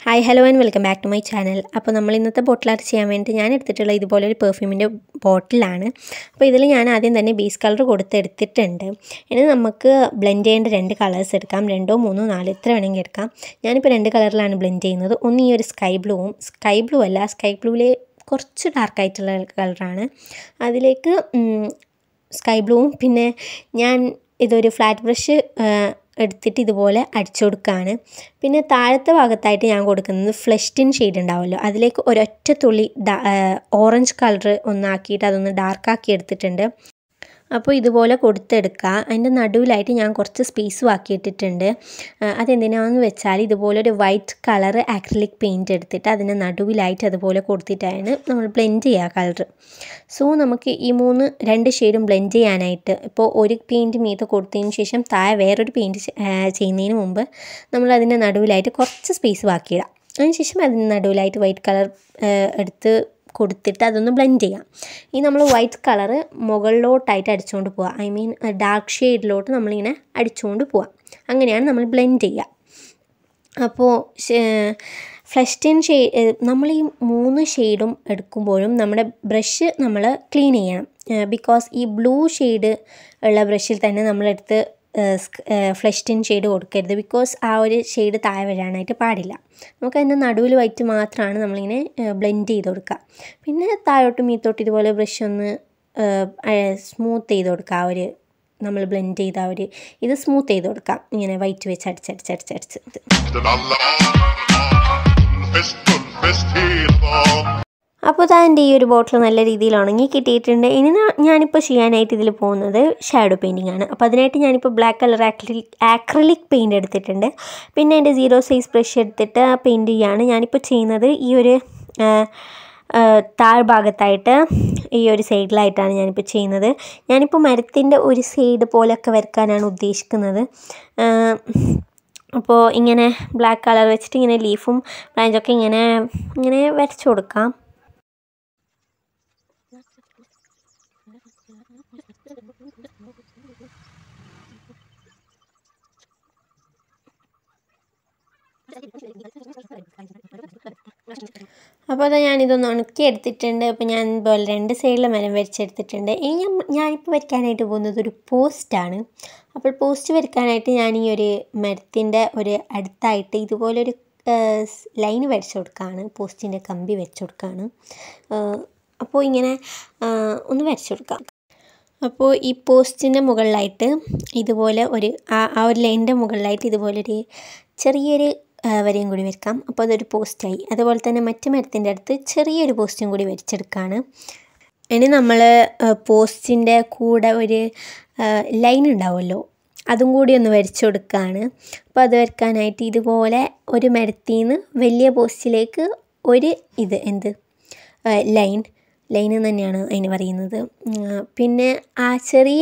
hi hello and welcome back to my channel അപ്പോൾ നമ്മൾ ഇന്നത്തെ ബോട്ടിൽ ആർട്ട് ചെയ്യാൻ വേണ്ടി ഞാൻ എടുത്തിട്ടുള്ള ഇതുപോലെ ഒരു പെർഫ്യൂമിൻ്റെ ബോട്ടിലാണ് അപ്പോൾ ഇതിൽ ഞാൻ ആദ്യം തന്നെ ബേസ് കളർ കൊടുത്തെടുത്തിട്ടുണ്ട് ഇനി നമുക്ക് ബ്ലെൻഡ് ചെയ്യേണ്ട രണ്ട് കളേഴ്സ് എടുക്കാം രണ്ടോ മൂന്നോ നാലോ എത്ര വേണമെങ്കിൽ എടുക്കാം ഞാനിപ്പോൾ രണ്ട് കളറിലാണ് ബ്ലെൻഡ് ചെയ്യുന്നത് ഒന്ന് ഈ ഒരു സ്കൈ ബ്ലൂവും സ്കൈ ബ്ലൂ അല്ല സ്കൈ ബ്ലൂവിൽ കുറച്ച് ഡാർക്കായിട്ടുള്ള കളറാണ് അതിലേക്ക് സ്കൈ ബ്ലൂവും പിന്നെ ഞാൻ ഇതൊരു ഫ്ലാറ്റ് ബ്രഷ് എടുത്തിട്ട് ഇതുപോലെ അടിച്ചു കൊടുക്കുകയാണ് പിന്നെ താഴത്തെ ഭാഗത്തായിട്ട് ഞാൻ കൊടുക്കുന്നത് ഫ്ലഷ്ടിൻ ഷെയ്ഡ് ഉണ്ടാവുമല്ലോ അതിലേക്ക് ഒരൊറ്റ തുള്ളി ഓറഞ്ച് കളർ ഒന്നാക്കിയിട്ട് അതൊന്ന് ഡാർക്കാക്കി എടുത്തിട്ടുണ്ട് അപ്പോൾ ഇതുപോലെ കൊടുത്തെടുക്കുക അതിൻ്റെ നടുവിലായിട്ട് ഞാൻ കുറച്ച് സ്പേസും ആക്കിയിട്ടിട്ടുണ്ട് അതെന്തിനാണെന്ന് വെച്ചാൽ ഇതുപോലെ ഒരു വൈറ്റ് കളർ ആക്രിലിക് പെയിൻറ്റ് എടുത്തിട്ട് അതിൻ്റെ നടുവിലായിട്ട് അതുപോലെ കൊടുത്തിട്ടാണ് നമ്മൾ ബ്ലെൻഡ് ചെയ്യുക കളർ സോ നമുക്ക് ഈ മൂന്ന് രണ്ട് ഷെയ്ഡും ബ്ലെൻഡ് ചെയ്യാനായിട്ട് ഇപ്പോൾ ഒരു പെയിൻറ്റ് മീതെ കൊടുത്തതിന് ശേഷം താഴെ വേറൊരു പെയിൻറ്റ് ചെയ്യുന്നതിന് മുമ്പ് നമ്മൾ അതിൻ്റെ നടുവിലായിട്ട് കുറച്ച് സ്പേസ് ബാക്കിയിടാം അതിനുശേഷം അതിന് നടുവിലായിട്ട് വൈറ്റ് കളർ എടുത്ത് കൊടുത്തിട്ട് അതൊന്ന് ബ്ലെൻഡ് ചെയ്യാം ഈ നമ്മൾ വൈറ്റ് കളറ് മുകളിലോട്ടായിട്ട് അടിച്ചുകൊണ്ട് പോവുക ഐ മീൻ ഡാർക്ക് ഷെയ്ഡിലോട്ട് നമ്മളിങ്ങനെ അടിച്ചുകൊണ്ട് പോവാം അങ്ങനെയാണ് നമ്മൾ ബ്ലെൻഡ് ചെയ്യുക അപ്പോൾ ഫ്ലഷ്ടിൻ ഷെയ്ഡ് നമ്മൾ ഈ മൂന്ന് ഷെയ്ഡും എടുക്കുമ്പോഴും നമ്മുടെ ബ്രഷ് നമ്മൾ ക്ലീൻ ചെയ്യണം ബിക്കോസ് ഈ ബ്ലൂ ഷെയ്ഡ് ഉള്ള ബ്രഷിൽ തന്നെ നമ്മളെടുത്ത് ഫ്ലഷ്ടിൻ ഷെയ്ഡ് കൊടുക്കരുത് ബിക്കോസ് ആ ഒരു ഷെയ്ഡ് താഴെ വരാനായിട്ട് പാടില്ല നമുക്ക് അതിൻ്റെ നടുവിൽ വൈറ്റ് മാത്രമാണ് നമ്മളിങ്ങനെ ബ്ലെൻഡ് ചെയ്ത് കൊടുക്കുക പിന്നെ താഴോട്ട് മീത്തോട്ട് ഇതുപോലെ ബ്രഷ് ഒന്ന് സ്മൂത്ത് ചെയ്ത് കൊടുക്കുക ആ ഒരു നമ്മൾ ബ്ലെൻഡ് ചെയ്ത ആ ഒരു ഇത് സ്മൂത്ത് ചെയ്ത് കൊടുക്കാം ഇങ്ങനെ വൈറ്റ് വെച്ച് അടിച്ചടിച്ചടിച്ചടിച്ച് അപ്പോൾ താ എൻ്റെ ഈ ഒരു ബോട്ടിൽ നല്ല രീതിയിൽ ഉണങ്ങി കിട്ടിയിട്ടുണ്ട് ഇനി ഞാനിപ്പോൾ ചെയ്യാനായിട്ട് ഇതിൽ പോകുന്നത് ഷാഡോ പെയിൻറ്റിംഗ് ആണ് അപ്പോൾ അതിനായിട്ട് ഞാനിപ്പോൾ black colour acrylic acrylic paint എടുത്തിട്ടുണ്ട് പിന്നെ എൻ്റെ സീറോ സൈസ് ബ്രഷ് എടുത്തിട്ട് പെയിൻറ്റ് ചെയ്യാണ് ഞാനിപ്പോൾ ചെയ്യുന്നത് ഈ ഒരു താഴ്ഭാഗത്തായിട്ട് ഈ ഒരു സൈഡിലായിട്ടാണ് ഞാനിപ്പോൾ ചെയ്യുന്നത് ഞാനിപ്പോൾ മരത്തിൻ്റെ ഒരു സൈഡ് പോലെയൊക്കെ വരക്കാനാണ് ഉദ്ദേശിക്കുന്നത് അപ്പോൾ ഇങ്ങനെ ബ്ലാക്ക് കളർ വെച്ചിട്ട് ഇങ്ങനെ ലീഫും ബ്രാഞ്ചൊക്കെ ഇങ്ങനെ ഇങ്ങനെ വരച്ചു കൊടുക്കാം അപ്പോൾ അത് ഞാനിതൊന്ന് ഉണക്കി എടുത്തിട്ടുണ്ട് അപ്പോൾ ഞാൻ ഇതുപോലെ രണ്ട് സൈഡിലെ മരം വരച്ചെടുത്തിട്ടുണ്ട് ഇനി ഞാൻ ഞാനിപ്പോൾ വരയ്ക്കാനായിട്ട് പോകുന്നത് ഒരു പോസ്റ്റാണ് അപ്പോൾ പോസ്റ്റ് വരയ്ക്കാനായിട്ട് ഞാൻ ഈ ഒരു മരത്തിൻ്റെ ഒരു അടുത്തായിട്ട് ഇതുപോലൊരു ലൈൻ വരച്ചു കൊടുക്കുകയാണ് പോസ്റ്റിൻ്റെ കമ്പി വെച്ചു കൊടുക്കുകയാണ് അപ്പോൾ ഇങ്ങനെ ഒന്ന് വരച്ചു കൊടുക്കാം അപ്പോൾ ഈ പോസ്റ്റിൻ്റെ മുകളിലായിട്ട് ഇതുപോലെ ഒരു ആ ഒരു ലൈനിൻ്റെ മുകളിലായിട്ട് ഇതുപോലൊരു ചെറിയൊരു വരയും കൂടി വരക്കാം അപ്പോൾ അതൊരു പോസ്റ്റായി അതുപോലെ തന്നെ മറ്റു മരത്തിൻ്റെ അടുത്ത് ചെറിയൊരു പോസ്റ്റും കൂടി വരച്ചെടുക്കുകയാണ് ഇനി നമ്മൾ പോസ്റ്റിൻ്റെ കൂടെ ഒരു ലൈൻ ഉണ്ടാവുമല്ലോ അതും കൂടി ഒന്ന് വരച്ചു കൊടുക്കുകയാണ് അപ്പോൾ അത് വരക്കാനായിട്ട് ഇതുപോലെ ഒരു മരത്തിൽ നിന്ന് വലിയ പോസ്റ്റിലേക്ക് ഒരു ഇത് എന്ത് ലൈൻ ലൈൻ തന്നെയാണ് അതിന് പറയുന്നത് പിന്നെ ആ ചെറിയ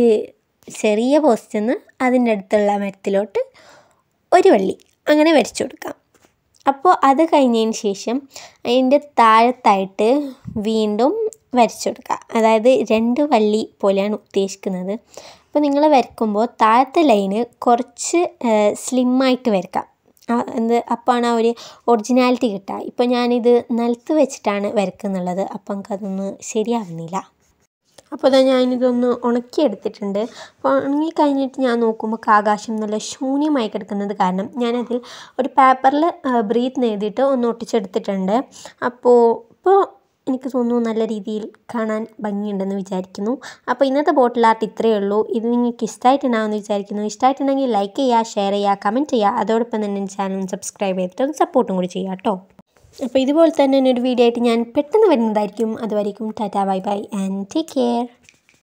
ചെറിയ പോസ്റ്റിൽ നിന്ന് അതിൻ്റെ അടുത്തുള്ള മരത്തിലോട്ട് ഒരു വള്ളി അങ്ങനെ വരച്ചു കൊടുക്കാം അപ്പോൾ അത് കഴിഞ്ഞതിന് ശേഷം അതിൻ്റെ താഴത്തായിട്ട് വീണ്ടും വരച്ചു കൊടുക്കുക അതായത് രണ്ട് വള്ളി പോലെയാണ് ഉദ്ദേശിക്കുന്നത് അപ്പോൾ നിങ്ങൾ വരയ്ക്കുമ്പോൾ താഴത്തെ ലൈന് കുറച്ച് സ്ലിമ്മായിട്ട് വരക്കാം എന്ത് അപ്പോഴാണ് ആ ഒരു ഒറിജിനാലിറ്റി കിട്ടുക ഇപ്പോൾ ഞാനിത് നിലത്ത് വെച്ചിട്ടാണ് വരക്കുന്നുള്ളത് അപ്പം നമുക്കതൊന്ന് ശരിയാവുന്നില്ല അപ്പോൾ അതാ ഞാനിതൊന്ന് ഉണക്കിയെടുത്തിട്ടുണ്ട് അപ്പോൾ ഉണങ്ങി കഴിഞ്ഞിട്ട് ഞാൻ നോക്കുമ്പോൾ ആകാശം നല്ല ശൂന്യമായി കിടക്കുന്നത് കാരണം ഞാനതിൽ ഒരു പേപ്പറിൽ ബ്രീത്ത് എഴുതിയിട്ട് ഒന്ന് ഒട്ടിച്ചെടുത്തിട്ടുണ്ട് അപ്പോൾ ഇപ്പോൾ എനിക്ക് തോന്നുന്നു നല്ല രീതിയിൽ കാണാൻ ഭംഗിയുണ്ടെന്ന് വിചാരിക്കുന്നു അപ്പോൾ ഇന്നത്തെ ബോട്ടിൽ ആർട്ട് ഇത്രയേ ഉള്ളൂ ഇത് നിങ്ങൾക്ക് ഇഷ്ടമായിട്ടുണ്ടാവുമെന്ന് വിചാരിക്കുന്നു ഇഷ്ടമായിട്ടുണ്ടെങ്കിൽ ലൈക്ക് ചെയ്യുക ഷെയർ ചെയ്യുക കമൻറ്റ് ചെയ്യുക അതോടൊപ്പം തന്നെ എൻ്റെ ചാനൽ സബ്സ്ക്രൈബ് ചെയ്തിട്ട് സപ്പോർട്ടും കൂടി ചെയ്യുക കേട്ടോ അപ്പോൾ ഇതുപോലെ തന്നെ ഒരു വീഡിയോ ആയിട്ട് ഞാൻ പെട്ടെന്ന് വരുന്നതായിരിക്കും അതുവരെയും tata bye bye and take care